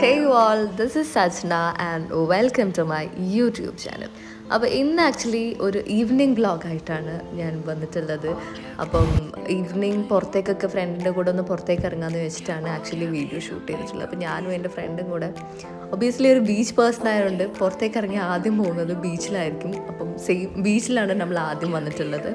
Hey you all, this is Sajna and welcome to my YouTube channel. അപ്പോൾ ഇന്ന് actually ഒരു evening ബ്ലോഗായിട്ടാണ് ഞാൻ വന്നിട്ടുള്ളത് അപ്പം ഈവനിങ് പുറത്തേക്കൊക്കെ ഫ്രണ്ടിൻ്റെ കൂടെ ഒന്ന് പുറത്തേക്ക് ഇറങ്ങാമെന്ന് വെച്ചിട്ടാണ് ആക്ച്വലി വീഡിയോ ഷൂട്ട് ചെയ്തിട്ടുള്ളത് അപ്പോൾ ഞാനും എൻ്റെ ഫ്രണ്ടും കൂടെ ഒബിയസ്ലി ഒരു ബീച്ച് പേഴ്സൺ ആയതുകൊണ്ട് പുറത്തേക്ക് ഇറങ്ങി ആദ്യം പോകുന്നത് ബീച്ചിലായിരിക്കും അപ്പം സെയിം ബീച്ചിലാണ് നമ്മൾ ആദ്യം വന്നിട്ടുള്ളത്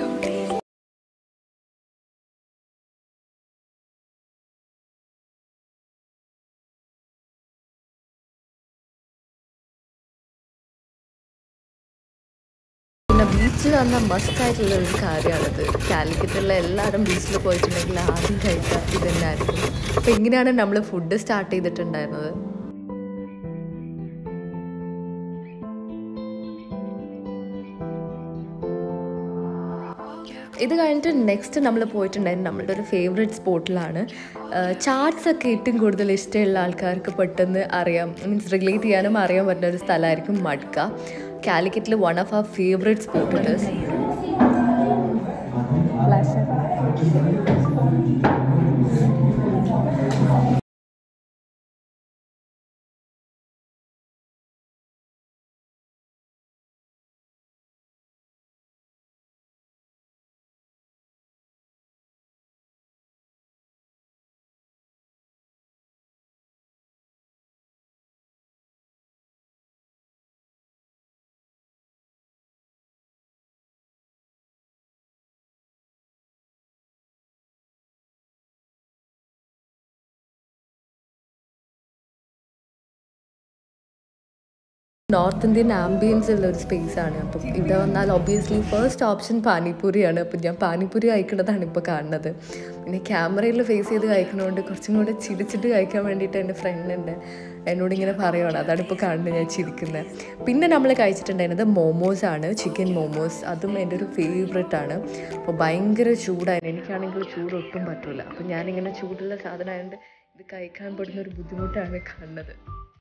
പിന്നെ ബീച്ചിൽ വന്ന മസ്റ്റ് ആയിട്ടുള്ള ഒരു കാര്യമാണിത് കാലിക്കറ്റുള്ള എല്ലാവരും ബീച്ചിൽ പോയിട്ടുണ്ടെങ്കിൽ ആദ്യം കഴിക്കുക ഇത് തന്നെയായിരിക്കും അപ്പോൾ ഇങ്ങനെയാണ് നമ്മൾ ഫുഡ് സ്റ്റാർട്ട് ചെയ്തിട്ടുണ്ടായിരുന്നത് ഇത് കഴിഞ്ഞിട്ട് നെക്സ്റ്റ് നമ്മൾ പോയിട്ടുണ്ടായിരുന്നു നമ്മളുടെ ഒരു ഫേവറേറ്റ് സ്പോട്ടിലാണ് ചാർട്സ് ഒക്കെ ഏറ്റവും കൂടുതൽ ഇഷ്ടമുള്ള ആൾക്കാർക്ക് പെട്ടെന്ന് അറിയാം മീൻസ് റിലേറ്റ് ചെയ്യാനും അറിയാൻ പറ്റുന്ന ഒരു സ്ഥലമായിരിക്കും മഡ്ക കാലിക്കറ്റിൽ one of a favourite spot it is North Indian ambience ഉള്ള ഒരു സ്പേസ് ആണ് അപ്പം ഇവിടെ വന്നാൽ ഒബ്വിയസ്ലി ഫസ്റ്റ് ഓപ്ഷൻ പാനിപ്പൂരിയാണ് അപ്പം ഞാൻ പാനിപ്പൂരി കഴിക്കുന്നതാണ് ഇപ്പോൾ കാണുന്നത് പിന്നെ ക്യാമറയിൽ ഫേസ് ചെയ്ത് കഴിക്കുന്നതുകൊണ്ട് കുറച്ചും കൂടെ ചിരിച്ചിട്ട് കഴിക്കാൻ വേണ്ടിയിട്ട് എൻ്റെ ഫ്രണ്ട് ഉണ്ട് എന്നോട് ഇങ്ങനെ പറയുവാണ് അതാണ് ഇപ്പോൾ കാണുന്നത് ഞാൻ ചിരിക്കുന്നത് പിന്നെ നമ്മൾ കഴിച്ചിട്ടുണ്ടായിരുന്നത് മോമോസ് ആണ് ചിക്കൻ മോമോസ് അതും എൻ്റെ ഒരു ഫേവറേറ്റ് ആണ് അപ്പോൾ ഭയങ്കര ചൂടായിരുന്നു എനിക്കാണെങ്കിൽ ചൂട് ഒട്ടും പറ്റില്ല അപ്പം ഞാനിങ്ങനെ ചൂടുള്ള സാധനമായതുകൊണ്ട് ഇത് കഴിക്കാൻ പെടുന്ന ഒരു ബുദ്ധിമുട്ടാണ് കാണുന്നത്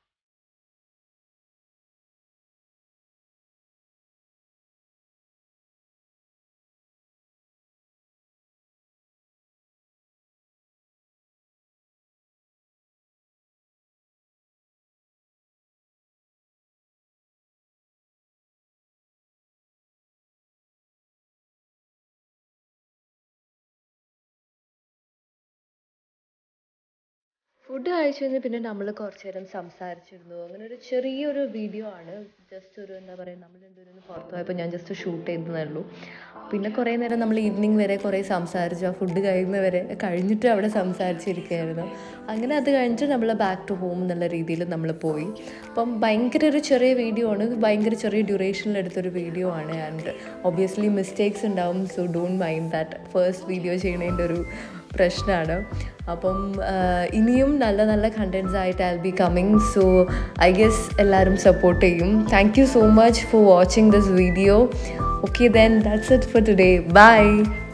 ഫുഡ് കഴിച്ചു കഴിഞ്ഞ് പിന്നെ നമ്മൾ കുറച്ച് നേരം സംസാരിച്ചിരുന്നു അങ്ങനെ ഒരു ചെറിയൊരു വീഡിയോ ആണ് ജസ്റ്റ് ഒരു എന്താ പറയുക നമ്മൾ രണ്ടുപേരും പുറത്ത് പോയപ്പോൾ ഞാൻ ജസ്റ്റ് ഷൂട്ട് ചെയ്തതേ ഉള്ളൂ പിന്നെ കുറേ നേരം നമ്മൾ ഈവനിങ് വരെ കുറേ സംസാരിച്ചു ആ ഫുഡ് കഴിയുന്നവരെ കഴിഞ്ഞിട്ട് അവിടെ സംസാരിച്ചിരിക്കുകയായിരുന്നു അങ്ങനെ അത് കഴിഞ്ഞിട്ട് നമ്മൾ ബാക്ക് ടു ഹോം എന്നുള്ള രീതിയിൽ നമ്മൾ പോയി അപ്പം ഭയങ്കര ഒരു ചെറിയ വീഡിയോ ആണ് ഭയങ്കര ചെറിയ ഡ്യൂറേഷനിൽ എടുത്തൊരു വീഡിയോ ആണ് ആൻഡ് ഒബ്വിയസ്ലി മിസ്റ്റേക്സ് ഉണ്ടാവും so don't mind that first video ചെയ്യുന്നതിൻ്റെ ഒരു പ്രശ്നമാണ് അപ്പം ഇനിയും നല്ല നല്ല കണ്ടൻസ് ആയിട്ട് I be coming so I guess എല്ലാവരും സപ്പോർട്ട് ചെയ്യും thank you so much for watching this video okay then that's it for today by